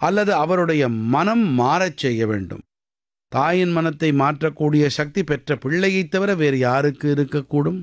அல்லது அவருடைய மனம் மாறச் செய்ய வேண்டும் தாயின் மனத்தை மாற்றக்கூடிய சக்தி பெற்ற பிள்ளையைத் தவிர வேறு யாருக்கு இருக்கக்கூடும்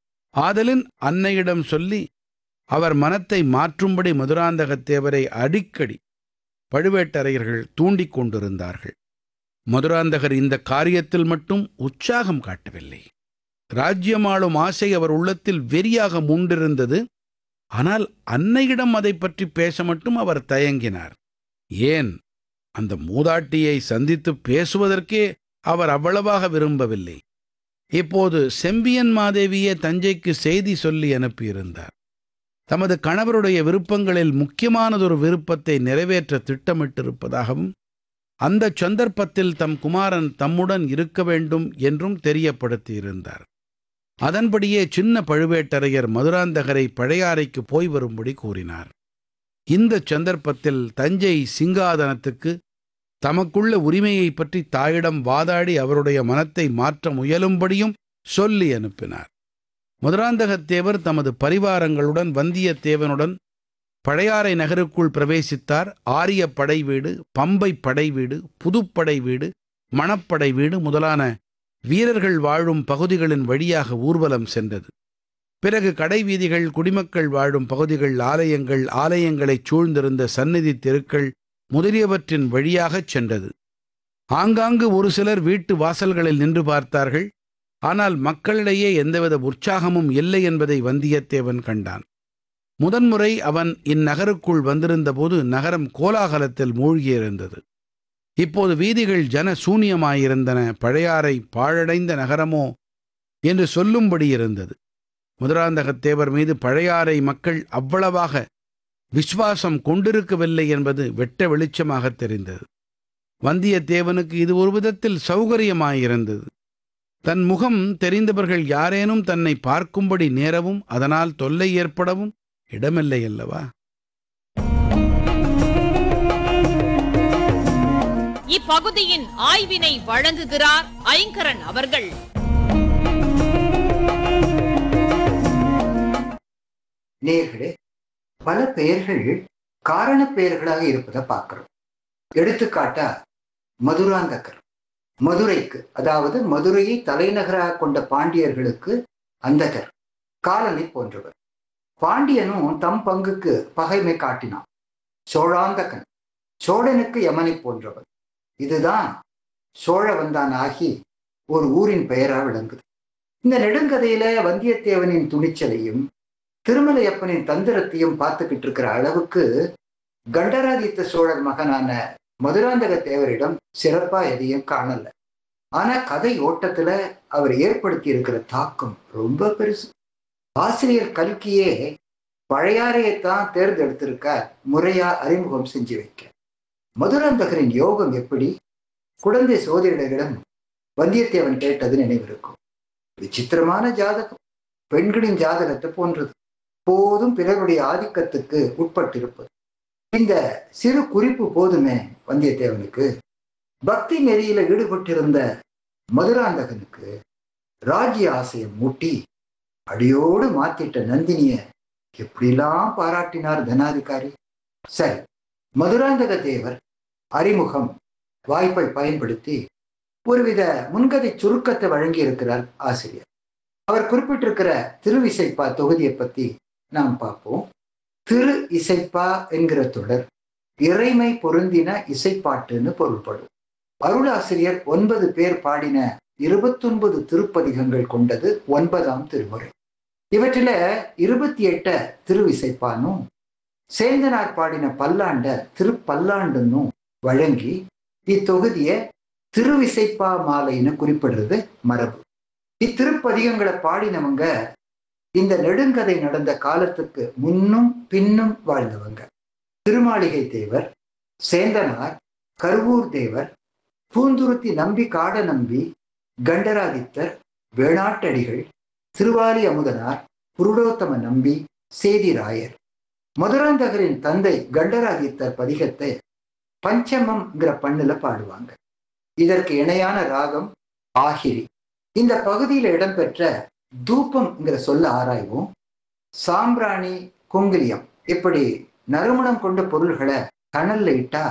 ஆதலின் அன்னையிடம் சொல்லி அவர் மனத்தை மாற்றும்படி மதுராந்தகத்தேவரை அடிக்கடி பழுவேட்டரையர்கள் தூண்டிக் கொண்டிருந்தார்கள் மதுராந்தகர் இந்த காரியத்தில் மட்டும் உற்சாகம் காட்டவில்லை ராஜ்யமாளும் ஆசை அவர் உள்ளத்தில் வெறியாக மூண்டிருந்தது ஆனால் அன்னையிடம் அதை பற்றி பேச மட்டும் அவர் தயங்கினார் ஏன் அந்த மூதாட்டியை சந்தித்து பேசுவதற்கே அவர் அவ்வளவாக விரும்பவில்லை இப்போது செம்பியன் மாதேவியே தஞ்சைக்கு செய்தி சொல்லி அனுப்பியிருந்தார் தமது கணவருடைய விருப்பங்களில் முக்கியமானதொரு விருப்பத்தை நிறைவேற்ற திட்டமிட்டிருப்பதாகவும் அந்த சந்தர்ப்பத்தில் தம் குமாரன் தம்முடன் இருக்க வேண்டும் என்றும் தெரியப்படுத்தியிருந்தார் அதன்படியே சின்ன பழுவேட்டரையர் மதுராந்தகரை பழையாறைக்கு போய் வரும்படி கூறினார் இந்த சந்தர்ப்பத்தில் தஞ்சை சிங்காதனத்துக்கு தமக்குள்ள உரிமையை பற்றி தாயிடம் வாதாடி அவருடைய மனத்தை மாற்ற முயலும்படியும் சொல்லி அனுப்பினார் மதுராந்தகத்தேவர் தமது பரிவாரங்களுடன் வந்தியத்தேவனுடன் பழையாறை நகருக்குள் பிரவேசித்தார் ஆரிய படை வீடு பம்பை படை வீடு புதுப்படை வீடு மணப்படை வீடு முதலான வீரர்கள் வாழும் பகுதிகளின் வழியாக ஊர்வலம் சென்றது பிறகு கடை வீதிகள் குடிமக்கள் வாழும் பகுதிகள் ஆலயங்கள் ஆலயங்களைச் சூழ்ந்திருந்த சந்நிதி தெருக்கள் முதலியவற்றின் வழியாகச் சென்றது ஆங்காங்கு ஒரு சிலர் வீட்டு வாசல்களில் நின்று பார்த்தார்கள் ஆனால் மக்களிடையே எந்தவித உற்சாகமும் இல்லை என்பதை வந்தியத்தேவன் கண்டான் முதன்முறை அவன் இந்நகருக்குள் வந்திருந்தபோது நகரம் கோலாகலத்தில் மூழ்கியிருந்தது இப்போது வீதிகள் ஜன சூனியமாயிருந்தன பழையாறை பாழடைந்த நகரமோ என்று சொல்லும்படி இருந்தது முதராந்தகத்தேவர் மீது பழையாறை மக்கள் அவ்வளவாக விசுவாசம் கொண்டிருக்கவில்லை என்பது வெட்ட வெளிச்சமாகத் தெரிந்தது வந்தியத்தேவனுக்கு இது ஒரு விதத்தில் சௌகரியமாயிருந்தது தன் முகம் தெரிந்தவர்கள் யாரேனும் தன்னை பார்க்கும்படி நேரவும் அதனால் தொல்லை ஏற்படவும் இடமில்லை அல்லவா இப்பகுதியின் ஆய்வினை வழங்குகிறார் ஐங்கரன் அவர்கள் நேர்களே பல பெயர்கள் காரண பெயர்களாக இருப்பதை பார்க்கிறோம் எடுத்துக்காட்டா மதுராந்தகர் மதுரைக்கு அதாவது மதுரையை தலைநகராக கொண்ட பாண்டியர்களுக்கு அந்தகர் காலனை போன்றவர் பாண்டியனும் தம் பங்குக்கு பகைமை காட்டினான் சோழாந்தகன் சோழனுக்கு யமனை போன்றவர் இதுதான் சோழவந்தான் ஆகி ஒரு ஊரின் பெயரா விளங்குது இந்த நெடுங்கதையில வந்தியத்தேவனின் துணிச்சலையும் திருமலையப்பனின் தந்திரத்தையும் பார்த்துக்கிட்டு இருக்கிற அளவுக்கு கண்டராதித்த சோழர் மகனான மதுராந்தக தேவரிடம் சிறப்பா எதையும் காணல ஆனா கதை ஓட்டத்துல அவர் ஏற்படுத்தி இருக்கிற தாக்கம் ரொம்ப பெருசு ஆசிரியர் கல்கியே பழையாறையைத்தான் தேர்ந்தெடுத்திருக்கார் முறையா அறிமுகம் செஞ்சு வைக்க மதுராந்தகரின் யோகம் எப்படி குழந்தை சோதரிடம் வந்தியத்தேவன் கேட்டது நினைவிருக்கும் விசித்திரமான ஜாதகம் பெண்களின் ஜாதகத்தை போன்றது போதும் பிறருடைய ஆதிக்கத்துக்கு உட்பட்டிருப்பது இந்த சிறு குறிப்பு போதுமே வந்தியத்தேவனுக்கு பக்தி நெறியில ஈடுபட்டிருந்த மதுராந்தகனுக்கு ராஜ்ய ஆசையை மூட்டி அடியோடு மாத்திட்ட நந்தினிய எப்படிலாம் பாராட்டினார் தனாதிகாரி சரி மதுராந்தக தேவர் அறிமுகம் வாய்ப்பை பயன்படுத்தி ஒருவித முன்கதை சுருக்கத்தை வழங்கி இருக்கிறார் ஆசிரியர் அவர் குறிப்பிட்டிருக்கிற திருவிசைப்பா தொகுதியை பத்தி நாம் பார்ப்போம் திரு இசைப்பா என்கிற தொடர் இறைமை பொருந்தின இசைப்பாட்டுன்னு பொருள்படும் அருளாசிரியர் ஒன்பது பேர் பாடின இருபத்தொன்பது திருப்பதிகங்கள் கொண்டது ஒன்பதாம் திருமுறை இவற்றில இருபத்தி எட்ட திருவிசைப்பானும் சேந்தனார் பாடின பல்லாண்ட திருப்பல்லாண்டுன்னும் வழங்கி இத்தொகுதியை திருவிசைப்பா மாலைன்னு குறிப்பிடுறது மரபு இத்திருப்பதிகங்களை பாடினவங்க இந்த நெடுங்கதை நடந்த காலத்துக்கு முன்னும் பின்னும் வாழ்ந்தவங்க திருமாளிகை தேவர் சேந்தனார் கருவூர் தேவர் பூந்துருத்தி நம்பி காட நம்பி கண்டராதித்தர் வேணாட்டடிகள் திருவாலி அமுதனார் புருடோத்தம நம்பி சேதிராயர் மதுராந்தகரின் தந்தை கண்டராதித்தர் பதிகத்தை பஞ்சமம்ங்கிற பண்ணுல பாடுவாங்க இதற்கு இணையான ராகம் ஆகிரி இந்த பகுதியில் இடம்பெற்ற தூபம்ங்கிற சொல்ல ஆராய்வோம் சாம்பிராணி குங்கிலியம் இப்படி நறுமணம் கொண்ட பொருள்களை கனல்ல இட்டா